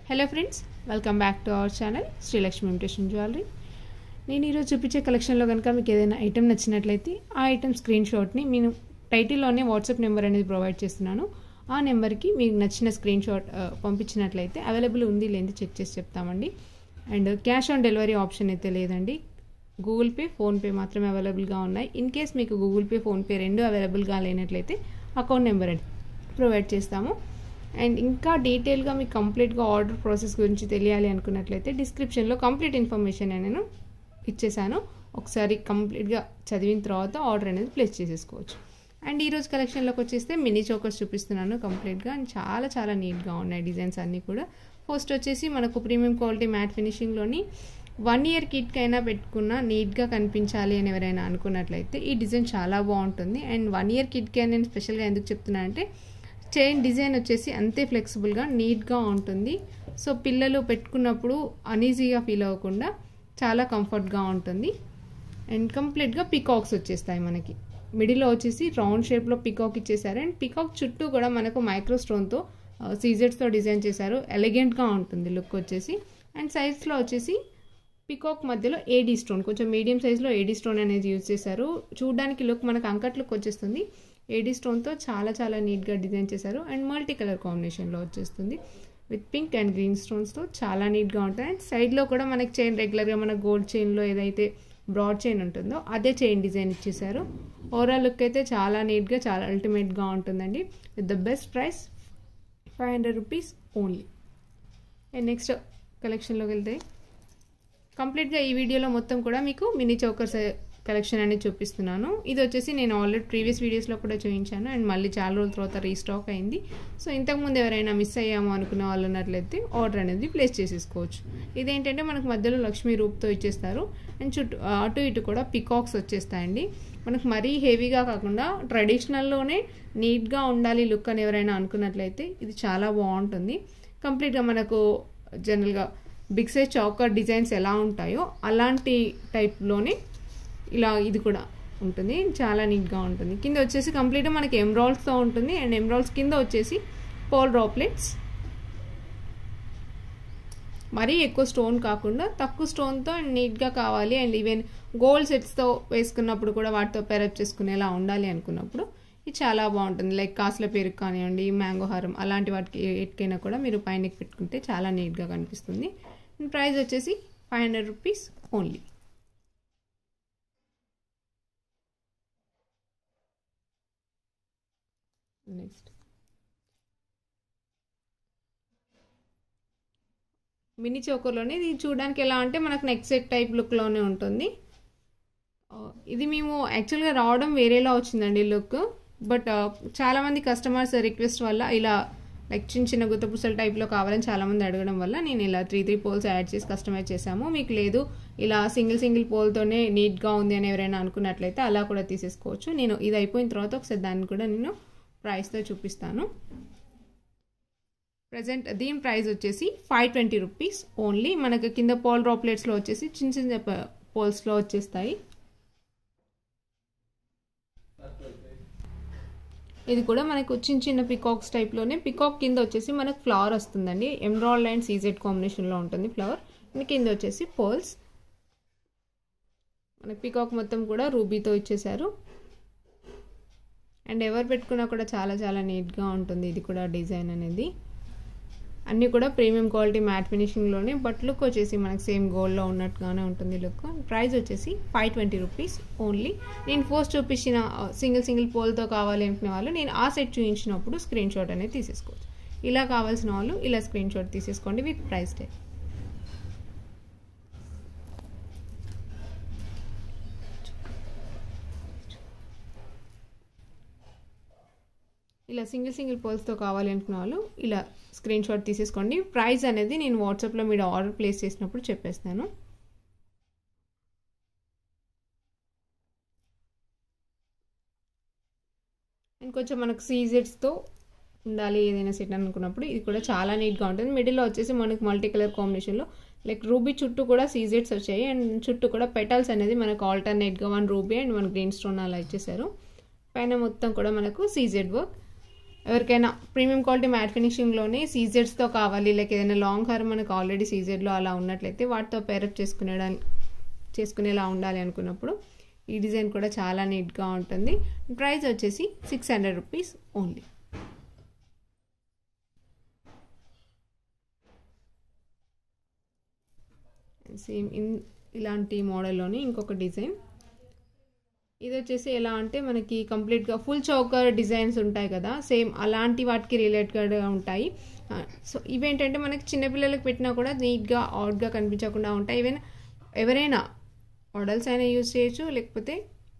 hello friends welcome back to our channel Sreelakshmi imitation jewellery నేను ఈరోజు చూపించే కలెక్షన్లో కనుక మీకు ఏదైనా ఐటెం నచ్చినట్లయితే ఆ ఐటెం స్క్రీన్ షాట్ని నేను టైటిల్లోనే వాట్సాప్ నెంబర్ అనేది ప్రొవైడ్ చేస్తున్నాను ఆ నెంబర్కి మీకు నచ్చిన స్క్రీన్ షాట్ పంపించినట్లయితే అవైలబుల్ ఉంది లేని చెక్ చేసి చెప్తామండి and cash on delivery option అయితే లేదండి గూగుల్ పే ఫోన్పే మాత్రమే అవైలబుల్గా ఉన్నాయి ఇన్ కేస్ మీకు గూగుల్ పే ఫోన్పే రెండు అవైలబుల్గా లేనట్లయితే అకౌంట్ నెంబర్ ప్రొవైడ్ చేస్తాము అండ్ ఇంకా డీటెయిల్గా మీకు కంప్లీట్గా ఆర్డర్ ప్రాసెస్ గురించి తెలియాలి అనుకున్నట్లయితే డిస్క్రిప్షన్లో కంప్లీట్ ఇన్ఫర్మేషన్ నేను ఇచ్చేసాను ఒకసారి కంప్లీట్గా చదివిన తర్వాత ఆర్డర్ అనేది ప్లేస్ చేసేసుకోవచ్చు అండ్ ఈరోజు కలెక్షన్లోకి వచ్చేస్తే మినీ చోకర్స్ చూపిస్తున్నాను కంప్లీట్గా అండ్ చాలా చాలా నీట్గా ఉన్నాయి డిజైన్స్ అన్నీ కూడా ఫస్ట్ వచ్చేసి మనకు ప్రీమియం క్వాలిటీ మ్యాట్ ఫినిషింగ్లోని వన్ ఇయర్ కిట్కైనా పెట్టుకున్న నీట్గా కనిపించాలి అని ఎవరైనా అనుకున్నట్లయితే ఈ డిజైన్ చాలా బాగుంటుంది అండ్ వన్ ఇయర్ కిట్కి నేను స్పెషల్గా ఎందుకు చెప్తున్నా అంటే చైన్ డిజైన్ వచ్చేసి అంతే ఫ్లెక్సిబుల్గా నీట్గా ఉంటుంది సో పిల్లలు పెట్టుకున్నప్పుడు అనీజీగా ఫీల్ అవ్వకుండా చాలా కంఫర్ట్గా ఉంటుంది అండ్ కంప్లీట్గా పికాక్స్ వచ్చేస్తాయి మనకి మిడిల్లో వచ్చేసి రౌండ్ షేప్లో పికాక్ ఇచ్చేసారు అండ్ పికాక్ చుట్టూ కూడా మనకు మైక్రో స్టోన్తో సీజెట్స్తో డిజైన్ చేశారు ఎలిగెంట్గా ఉంటుంది లుక్ వచ్చేసి అండ్ సైజ్లో వచ్చేసి పికాక్ మధ్యలో ఏడీ స్టోన్ కొంచెం మీడియం సైజ్లో ఏడీ స్టోన్ అనేది యూజ్ చేశారు చూడడానికి లుక్ మనకు అంకట్ లుక్ వచ్చేస్తుంది ఏడీ స్టోన్తో చాలా చాలా నీట్గా డిజైన్ చేశారు అండ్ మల్టీ కలర్ కాంబినేషన్లో వచ్చేస్తుంది విత్ పింక్ అండ్ గ్రీన్ స్టోన్స్తో చాలా నీట్గా ఉంటుంది అండ్ సైడ్లో కూడా మనకి చైన్ రెగ్యులర్గా మన గోల్డ్ చైన్లో ఏదైతే బ్రాడ్ చైన్ ఉంటుందో అదే చైన్ డిజైన్ ఇచ్చేసారు ఓవరాల్ లుక్ అయితే చాలా నీట్గా చాలా అల్టిమేట్గా ఉంటుందండి with the best price five hundred rupees only and next కలెక్షన్లోకి వెళ్తే కంప్లీట్గా ఈ వీడియోలో మొత్తం కూడా మీకు మినీ చౌకర్స్ కలెక్షన్ అనేది చూపిస్తున్నాను ఇది వచ్చేసి నేను ఆల్రెడీ ప్రీవియస్ వీడియోస్లో కూడా చూపించాను అండ్ మళ్ళీ చాలా రోజుల తర్వాత రీస్టాక్ అయింది సో ఇంతకుముందు ఎవరైనా మిస్ అయ్యాము అనుకునే వాళ్ళు ఉన్నట్లయితే ఆర్డర్ అనేది ప్లేస్ చేసేసుకోవచ్చు ఇదేంటంటే మనకు మధ్యలో లక్ష్మీ రూప్తో ఇచ్చేస్తారు అండ్ చుట్టూ అటు ఇటు కూడా పికాక్స్ వచ్చేస్తాయండి మనకు మరీ హెవీగా కాకుండా ట్రెడిషనల్లోనే నీట్గా ఉండాలి లుక్ అని ఎవరైనా అనుకున్నట్లయితే ఇది చాలా బాగుంటుంది కంప్లీట్గా మనకు జనరల్గా బిగ్ సైజ్ చౌకర్ డిజైన్స్ ఎలా ఉంటాయో అలాంటి టైప్లోనే ఇలా ఇది కూడా ఉంటుంది చాలా నీట్గా ఉంటుంది కింద వచ్చేసి కంప్లీట్గా మనకి ఎమ్రాల్స్తో ఉంటుంది అండ్ ఎమ్రాల్స్ కింద వచ్చేసి పోల్ డ్రాప్లెట్స్ మరీ ఎక్కువ స్టోన్ కాకుండా తక్కువ స్టోన్తో అండ్ నీట్గా కావాలి అండ్ ఈవెన్ గోల్డ్ సెట్స్తో వేసుకున్నప్పుడు కూడా వాటితో పెరప్ చేసుకునేలా ఉండాలి అనుకున్నప్పుడు ఇది చాలా బాగుంటుంది లైక్ కాసుల పేరుకు కానివ్వండి మ్యాంగో హారం అలాంటి వాటికి ఎటుకైనా కూడా మీరు పైనకి పెట్టుకుంటే చాలా నీట్గా కనిపిస్తుంది ప్రైస్ వచ్చేసి five hundred rupees only next mini చోకర్లోనే ఇది చూడడానికి ఎలా అంటే మనకు నెక్ సెట్ టైప్ లుక్లోనే ఉంటుంది ఇది మేము యాక్చువల్గా రావడం వేరేలా వచ్చిందండి లుక్ బట్ చాలామంది కస్టమర్స్ రిక్వెస్ట్ వల్ల ఇలా లైక్ చిన్న చిన్న గుత్తపుసల టైప్లో కావాలని చాలామంది అడగడం వల్ల నేను ఇలా త్రీ త్రీ పోల్స్ యాడ్ చేసి కస్టమైజ్ చేశాము మీకు లేదు ఇలా సింగిల్ సింగిల్ పోల్తోనే నీట్గా ఉంది అని ఎవరైనా అనుకున్నట్లయితే అలా కూడా తీసేసుకోవచ్చు నేను ఇది అయిపోయిన తర్వాత ఒకసారి దాన్ని కూడా నేను ప్రైస్తో చూపిస్తాను ప్రజెంట్ దీని ప్రైస్ వచ్చేసి ఫైవ్ ట్వంటీ రూపీస్ ఓన్లీ మనకు కింద పోల్ డ్రాప్లెట్స్లో వచ్చేసి చిన్న చిన్న పోల్స్లో వచ్చేస్తాయి ఇది కూడా మనకు చిన్న చిన్న పికాక్స్ టైప్లోనే పికాక్ కింద వచ్చేసి మనకు ఫ్లవర్ వస్తుందండి ఎమ్రాల్డ్ అండ్ సీజెడ్ కాంబినేషన్లో ఉంటుంది ఫ్లవర్ కింద వచ్చేసి పోల్స్ మనకి పికాక్ మొత్తం కూడా రూబీతో ఇచ్చేసారు అండ్ ఎవరు పెట్టుకున్నా కూడా చాలా చాలా నీట్గా ఉంటుంది ఇది కూడా డిజైన్ అనేది అన్నీ కూడా ప్రీమియం క్వాలిటీ మ్యాట్ ఫినిషింగ్లోనే బట్ లుక్ వచ్చేసి మనకి సేమ్ గోల్డ్లో ఉన్నట్టుగానే ఉంటుంది లుక్ ప్రైస్ వచ్చేసి ఫైవ్ ట్వంటీ రూపీస్ ఓన్లీ నేను ఫస్ట్ చూపించిన సింగిల్ సింగిల్ పోల్తో కావాలి అనుకునే వాళ్ళు నేను ఆ సెట్ చూపించినప్పుడు స్క్రీన్ షాట్ అనేది తీసేసుకోవచ్చు ఇలా కావాల్సిన వాళ్ళు ఇలా స్క్రీన్ షాట్ తీసేసుకోండి విత్ ప్రైస్ టే ఇలా సింగిల్ సింగిల్ పోల్స్తో కావాలి అనుకున్న వాళ్ళు ఇలా స్క్రీన్ షాట్ తీసేసుకోండి ప్రైస్ అనేది నేను వాట్సాప్లో మీరు ఆర్డర్ ప్లేస్ చేసినప్పుడు చెప్పేస్తాను ఇంకొంచెం మనకు సీజెట్స్తో ఉండాలి ఏదైనా సెట్ అనుకున్నప్పుడు ఇది కూడా చాలా నీట్గా ఉంటుంది మిడిల్లో వచ్చేసి మనకు మల్టీ కలర్ కాంబినేషన్లో లైక్ రూబీ చుట్టూ కూడా సీజెట్స్ వచ్చాయి అండ్ చుట్టూ కూడా పెటల్స్ అనేది మనకు ఆల్టర్నేట్గా one ruby and one green stone అలా ఇచ్చేసారు పైన మొత్తం కూడా మనకు సీజెడ్ వర్క్ ఎవరికైనా ప్రీమియం క్వాలిటీ మ్యాట్ ఫినిషింగ్లోనే సీజెడ్స్తో కావాలి లేక ఏదైనా లాంగ్ హార్ మనకు ఆల్రెడీ సీజెడ్లో అలా ఉన్నట్లయితే వాటితో పేరప్ చేసుకునేడా చేసుకునేలా ఉండాలి అనుకున్నప్పుడు ఈ డిజైన్ కూడా చాలా నీట్గా ఉంటుంది ప్రైస్ వచ్చేసి six hundred rupees only same in ఇలాంటి మోడల్లోని ఇంకొక డిజైన్ ఇది వచ్చేసి ఎలా అంటే మనకి కంప్లీట్గా ఫుల్ చౌకర్ డిజైన్స్ ఉంటాయి కదా సేమ్ అలాంటి వాటికి రిలేటెడ్గా ఉంటాయి సో ఇవేంటంటే మనకి చిన్నపిల్లలకు పెట్టినా కూడా నీట్గా అవుట్గా కనిపించకుండా ఉంటాయి ఈవెన్ ఎవరైనా మోడల్స్ అయినా యూజ్ చేయొచ్చు లేకపోతే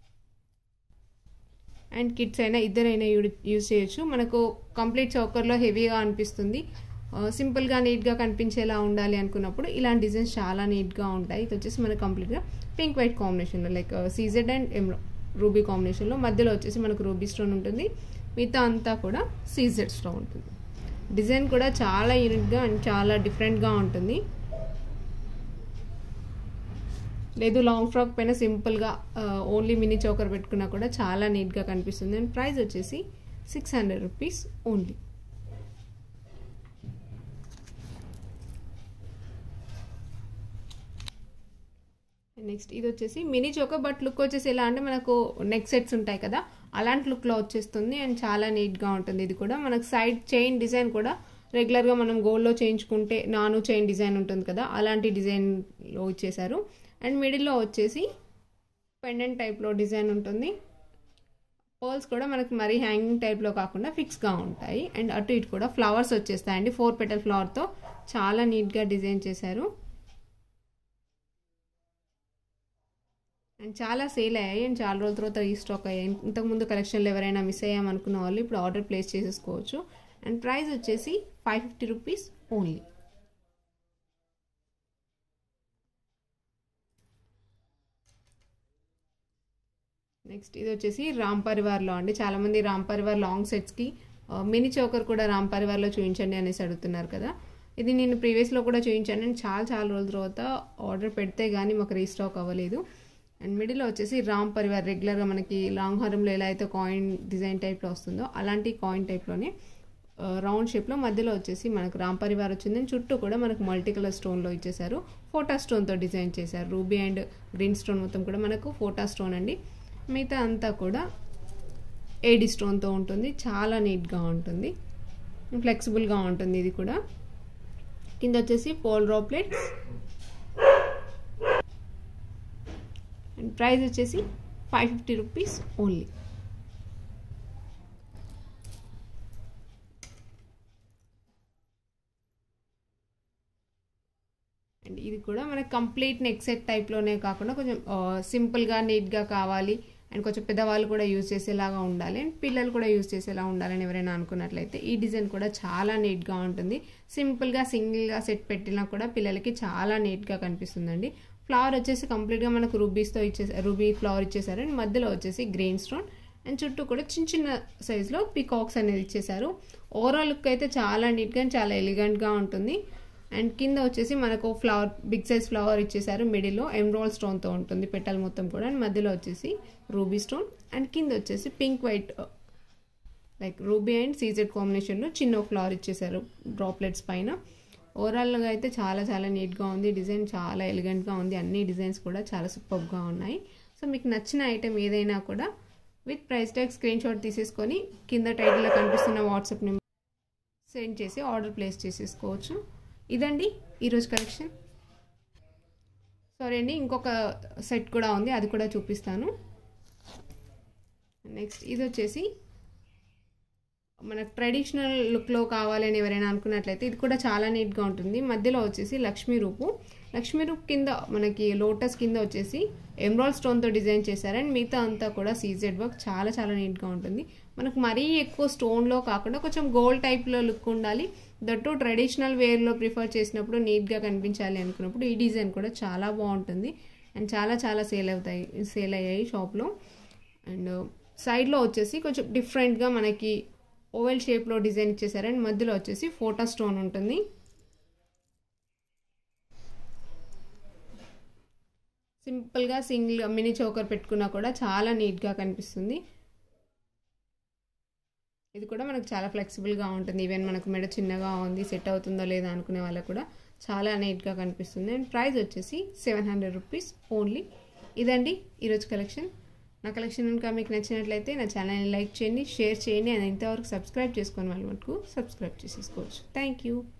అండ్ కిడ్స్ అయినా ఇద్దరైనా యూజ్ చేయొచ్చు మనకు కంప్లీట్ చౌకర్లో హెవీగా అనిపిస్తుంది సింపుల్గా నీట్గా కనిపించేలా ఉండాలి అనుకున్నప్పుడు ఇలాంటి డిజైన్స్ చాలా నీట్గా ఉంటాయి ఇది వచ్చేసి మనకు కంప్లీట్గా పింక్ వైట్ కాంబినేషన్లో like CZ and emerald ruby కాంబినేషన్లో మధ్యలో వచ్చేసి మనకు రూబీ స్టోన్ ఉంటుంది మిగతా అంతా కూడా సీజెడ్ స్టోన్ ఉంటుంది డిజైన్ కూడా చాలా యూనిక్గా అండ్ చాలా డిఫరెంట్గా ఉంటుంది లేదు లాంగ్ ఫ్రాక్ పైన సింపుల్గా ఓన్లీ మినీ చౌకర్ పెట్టుకున్నా కూడా చాలా నీట్గా కనిపిస్తుంది అండ్ ప్రైస్ వచ్చేసి six hundred rupees only next ఇది వచ్చేసి మినీ చోకర్ బట్ లుక్ వచ్చేసి ఎలా అంటే మనకు నెక్ సెట్స్ ఉంటాయి కదా అలాంటి లుక్లో వచ్చేస్తుంది అండ్ చాలా నీట్గా ఉంటుంది ఇది కూడా మనకు సైడ్ చైన్ డిజైన్ కూడా రెగ్యులర్గా మనం గోల్డ్లో చేయించుకుంటే నాను చైన్ డిజైన్ ఉంటుంది కదా అలాంటి డిజైన్లో ఇచ్చేసారు అండ్ మిడిల్లో వచ్చేసి పెండెంట్ టైప్లో డిజైన్ ఉంటుంది పోల్స్ కూడా మనకి మరీ హ్యాంగింగ్ టైప్లో కాకుండా ఫిక్స్గా ఉంటాయి అండ్ అటు ఇటు కూడా ఫ్లవర్స్ వచ్చేస్తాయండి ఫోర్ పెటల్ ఫ్లవర్తో చాలా నీట్గా డిజైన్ చేశారు అండ్ చాలా సేల్ అయ్యాయి అండ్ చాలా రోజుల తర్వాత రీస్టాక్ అయ్యాయి ఇంతకుముందు కలెక్షన్లో ఎవరైనా మిస్ అయ్యామనుకున్న వాళ్ళు ఇప్పుడు ఆర్డర్ ప్లేస్ చేసేసుకోవచ్చు అండ్ ప్రైస్ వచ్చేసి five fifty rupees only next ఇది వచ్చేసి రామ్ పరివార్లో అండి చాలామంది రామ్ పరివార్ లాంగ్ సెట్స్కి మినీ చోకర్ కూడా రామ్ పరివార్లో చూపించండి అనేసి అడుగుతున్నారు కదా ఇది నేను ప్రీవియస్లో కూడా చూపించాను అండ్ చాలా చాలా రోజుల తర్వాత ఆర్డర్ పెడితే కానీ మాకు రీస్టాక్ అవ్వలేదు అండ్ మిడిల్లో వచ్చేసి రామ్ పరివార్ రెగ్యులర్గా మనకి లాంగ్ హారంలో ఎలా అయితే కాయిన్ డిజైన్ టైప్లో వస్తుందో అలాంటి కాయిన్ టైప్లోనే రౌండ్ షేప్లో మధ్యలో వచ్చేసి మనకు రామ్ పరివార్ వచ్చింది చుట్టూ కూడా మనకు మల్టీ కలర్ స్టోన్లో ఇచ్చేసారు ఫోటా స్టోన్తో డిజైన్ చేశారు రూబీ అండ్ గ్రీన్ స్టోన్ మొత్తం కూడా మనకు ఫోటా స్టోన్ అండి మిగతా అంతా కూడా ఏడి స్టోన్తో ఉంటుంది చాలా నీట్గా ఉంటుంది ఫ్లెక్సిబుల్గా ఉంటుంది ఇది కూడా కింద వచ్చేసి పోల్ డ్రాప్లెట్స్ అండ్ ప్రైస్ వచ్చేసి five fifty rupees only and ఇది కూడా మనకి కంప్లీట్ నెక్ సెట్ టైప్లోనే కాకుండా కొంచెం సింపుల్గా నీట్గా కావాలి అండ్ కొంచెం పెద్దవాళ్ళు కూడా యూజ్ చేసేలాగా ఉండాలి అండ్ పిల్లలు కూడా యూజ్ చేసేలా ఉండాలని ఎవరైనా అనుకున్నట్లయితే ఈ డిజైన్ కూడా చాలా నీట్గా ఉంటుంది సింపుల్గా సింగిల్గా సెట్ పెట్టినా కూడా పిల్లలకి చాలా నీట్గా కనిపిస్తుందండి ఫ్లవర్ వచ్చేసి కంప్లీట్గా మనకు రూబీస్తో ఇచ్చేసారు రూబీ ఫ్లవర్ ఇచ్చేసారు అండ్ మధ్యలో వచ్చేసి గ్రీన్ స్టోన్ అండ్ చుట్టూ కూడా చిన్న చిన్న సైజులో పికాక్స్ అనేది ఇచ్చేసారు ఓవరాల్ లుక్ అయితే చాలా నీట్గా చాలా ఎలిగెంట్గా ఉంటుంది అండ్ కింద వచ్చేసి మనకు ఫ్లవర్ బిగ్ సైజ్ ఫ్లవర్ ఇచ్చేసారు మిడిల్లో ఎమ్రోల్ స్టోన్తో ఉంటుంది పెటల్ మొత్తం కూడా అండ్ మధ్యలో వచ్చేసి రూబీ స్టోన్ అండ్ కింద వచ్చేసి pink white like ruby and CZ కాంబినేషన్లో చిన్న ఫ్లవర్ ఇచ్చేసారు డ్రాప్లెట్స్ పైన ఓవరాల్గా అయితే చాలా చాలా నీట్గా ఉంది డిజైన్ చాలా ఎలిగెంట్గా ఉంది అన్ని డిజైన్స్ కూడా చాలా సూపర్గా ఉన్నాయి సో మీకు నచ్చిన ఐటెం ఏదైనా కూడా with price tag screen shot తీసేసుకొని కింద టైటిల్లో కనిపిస్తున్న వాట్సాప్ నెంబర్ సెండ్ చేసి ఆర్డర్ ప్లేస్ చేసేసుకోవచ్చు ఇదండి ఈరోజు కలెక్షన్ సారీ అండి ఇంకొక సెట్ కూడా ఉంది అది కూడా చూపిస్తాను నెక్స్ట్ ఇది వచ్చేసి మనకు ట్రెడిషనల్ లుక్లో కావాలని ఎవరైనా అనుకున్నట్లయితే ఇది కూడా చాలా నీట్గా ఉంటుంది మధ్యలో వచ్చేసి లక్ష్మీ రూపు లక్ష్మీ రూప్ కింద మనకి లోటస్ కింద వచ్చేసి ఎమ్రాల్ స్టోన్తో డిజైన్ చేశారు అండ్ మిగతా అంతా కూడా సీజెడ్ వర్క్ చాలా చాలా నీట్గా ఉంటుంది మనకు మరీ ఎక్కువ స్టోన్లో కాకుండా కొంచెం గోల్డ్ టైప్లో లుక్ ఉండాలి దట్టు ట్రెడిషనల్ వేర్లో ప్రిఫర్ చేసినప్పుడు నీట్గా కనిపించాలి అనుకున్నప్పుడు ఈ డిజైన్ కూడా చాలా బాగుంటుంది అండ్ చాలా చాలా సేల్ అవుతాయి సేల్ అయ్యాయి షాప్లో అండ్ సైడ్లో వచ్చేసి కొంచెం డిఫరెంట్గా మనకి ఓవెల్ షేప్లో డిజైన్ ఇచ్చేసారు అండ్ మధ్యలో వచ్చేసి ఫోటో స్టోన్ ఉంటుంది సింపుల్గా సింగిల్ మినీ చోకర్ పెట్టుకున్నా కూడా చాలా నీట్గా కనిపిస్తుంది ఇది కూడా మనకు చాలా ఫ్లెక్సిబుల్గా ఉంటుంది ఈవెన్ మనకు మెడ చిన్నగా ఉంది సెట్ అవుతుందో లేదా అనుకునే వాళ్ళకు కూడా చాలా నీట్గా కనిపిస్తుంది అండ్ ప్రైస్ వచ్చేసి సెవెన్ హండ్రెడ్ రూపీస్ ఓన్లీ ఇదండి ఈరోజు కలెక్షన్ నా కలెక్షన్ కనుక మీకు నచ్చినట్లయితే నా ఛానల్ని లైక్ చేయండి షేర్ చేయండి అండ్ ఇంతవరకు సబ్స్క్రైబ్ చేసుకొని వాళ్ళ మటుకు సబ్స్క్రైబ్ చేసేసుకోవచ్చు థ్యాంక్ యూ